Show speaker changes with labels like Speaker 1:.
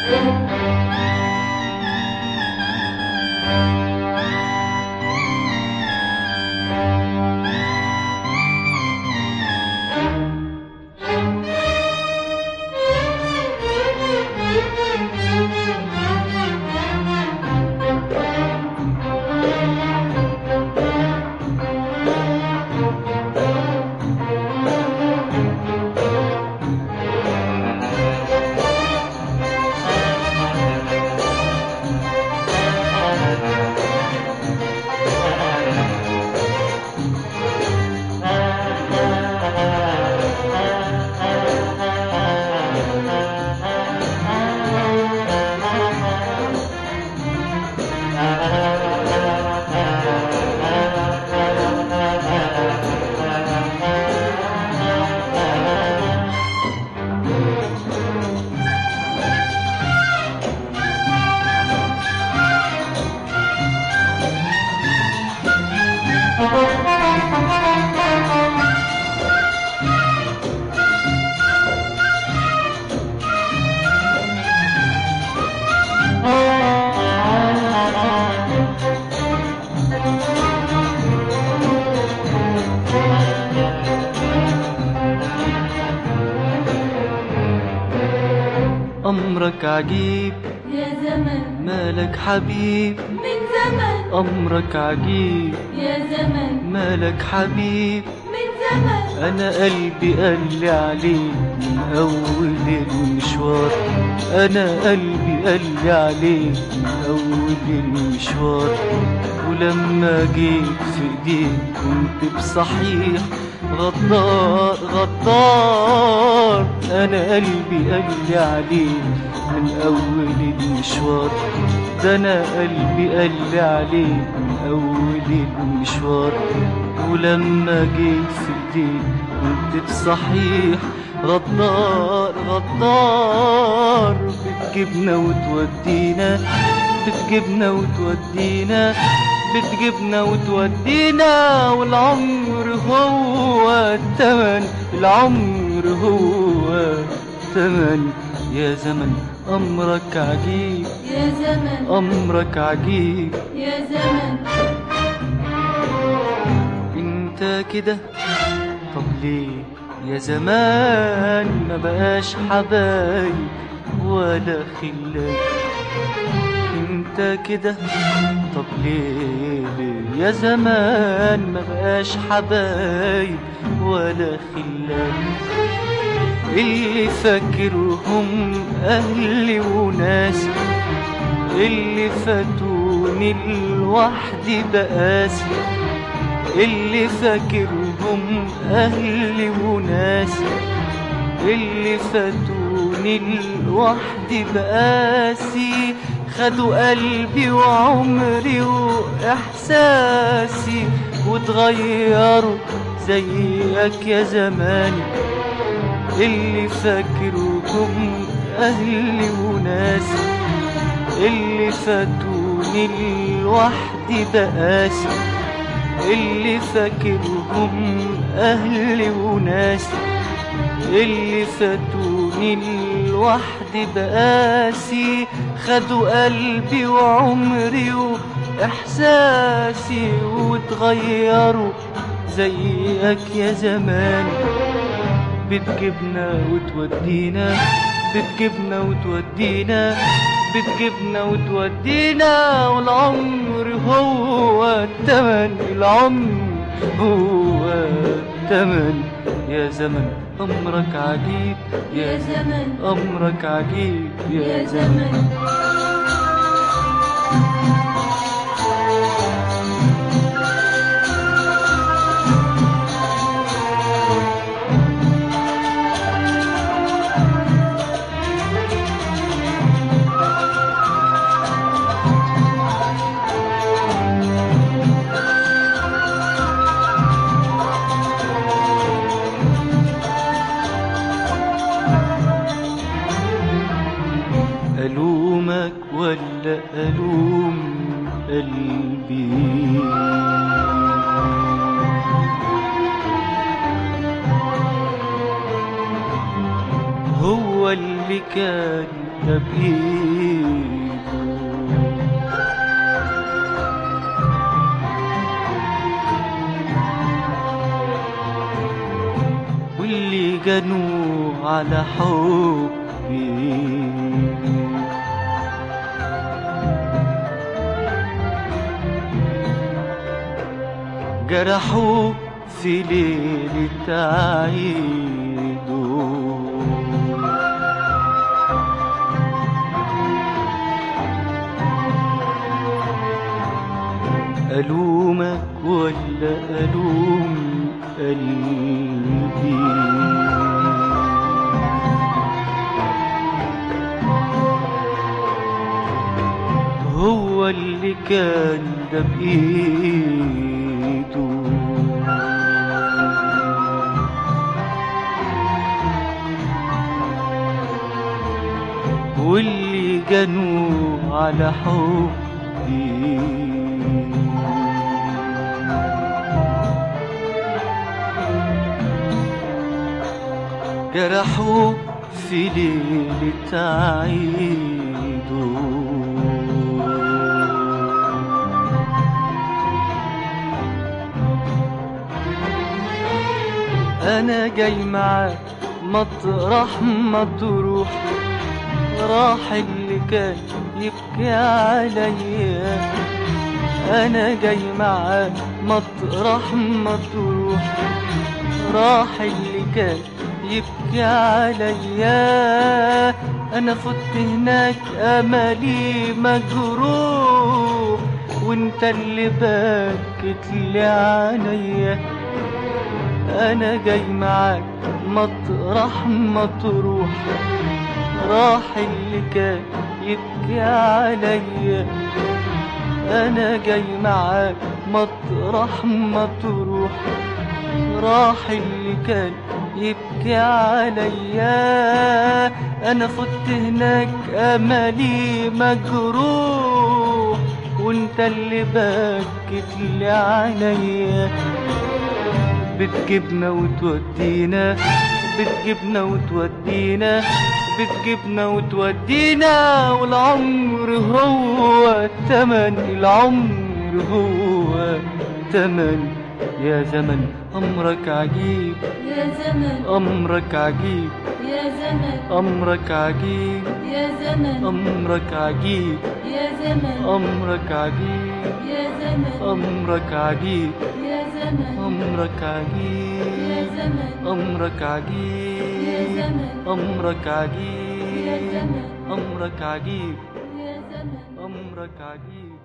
Speaker 1: أمرك عجيب
Speaker 2: يا زمن
Speaker 1: مالك حبيب
Speaker 2: من زمن
Speaker 1: أمرك عجيب
Speaker 2: يا زمن
Speaker 1: مالك حبيب
Speaker 2: من زمن
Speaker 1: أنا قلبي قال لي عليه من أول المشوار أنا قلبي قال لي عليه من أول المشوار ولما جيت في إيديك كنت بصحيح غدار غدار أنا قلبي قال لي عليه من أول المشوار ده أنا قلبي قال لي عليه من أول المشوار ولما جيت في ايديك كنت بصحيح غدار غدار بتجيبنا وتودينا بتجيبنا وتودينا بتجيبنا وتودينا والعمر هو التمن العمر هو التمن يا زمن أمرك عجيب
Speaker 2: يا زمن
Speaker 1: أمرك عجيب
Speaker 2: يا زمن
Speaker 1: انت كده طب ليه يا زمان ما بقاش حبايب ولا خلان انت كده طب ليه ليه يا زمان ما بقاش حبايب ولا خلان اللي فاكرهم اهلي وناسي اللي فاتوني لوحدي بقاسي اللي فاكرهم أهلي وناسي اللي فاتوني لوحدي بقاسي خدوا قلبي وعمري وإحساسي وتغيروا زيك يا زماني اللي فاكركم أهلي وناسي اللي فاتوني لوحدي بقاسي اللي فاكرهم أهلي وناسي اللي فاتوني لوحدي بقاسي خدوا قلبي وعمري وإحساسي وتغيروا زيك يا زمان بتجيبنا وتودينا بتجيبنا وتودينا بتجيبنا وتودينا والعمر هو التمن العمر هو التمن يا زمن أمرك عجيب
Speaker 2: يا زمن
Speaker 1: أمرك عجيب
Speaker 2: يا زمن
Speaker 1: ألومك ولا ألوم قلبي هو اللي كان ده بإيده واللي جنوا على حبي جرحوا في ليلة عيده ألومك ولا ألوم قلبي هو اللي كان ده بإيده واللي جنوا على حبي جرحوا في ليلة عيده أنا جاي معاك مطرح ما تروح راح اللي كان يبكي عليا أنا جاي معاك مطرح ما تروح راح اللي كان يبكي عليا انا فت هناك املي مجروح وانت اللي بكت لي عليا انا جاي معاك مطرح ما تروح راح اللي كان يبكي عليا انا جاي معاك مطرح ما تروح راح اللي كان يبكي عليا انا فت هناك املي مجروح وانت اللي بكت لي عليا بتجيبنا وتودينا بتجيبنا وتودينا بتجيبنا وتودينا والعمر هو التمن العمر هو تمن يا زمن أمرك عجيب
Speaker 2: يا زمن
Speaker 1: أمرك عجيب
Speaker 2: يا زمن
Speaker 1: أمرك عجيب
Speaker 2: يا زمن
Speaker 1: أمرك عجيب
Speaker 2: يا زمن
Speaker 1: أمرك عجيب
Speaker 2: يا زمن
Speaker 1: أمرك عجيب
Speaker 2: يا زمن
Speaker 1: أمرك عجيب
Speaker 2: يا زمن
Speaker 1: أمرك
Speaker 2: يا
Speaker 1: عجيب
Speaker 2: زمن
Speaker 1: أمرك
Speaker 2: يا
Speaker 1: عجيب
Speaker 2: زمن
Speaker 1: أمرك عجيب
Speaker 2: يا زمن
Speaker 1: أمرك عجيب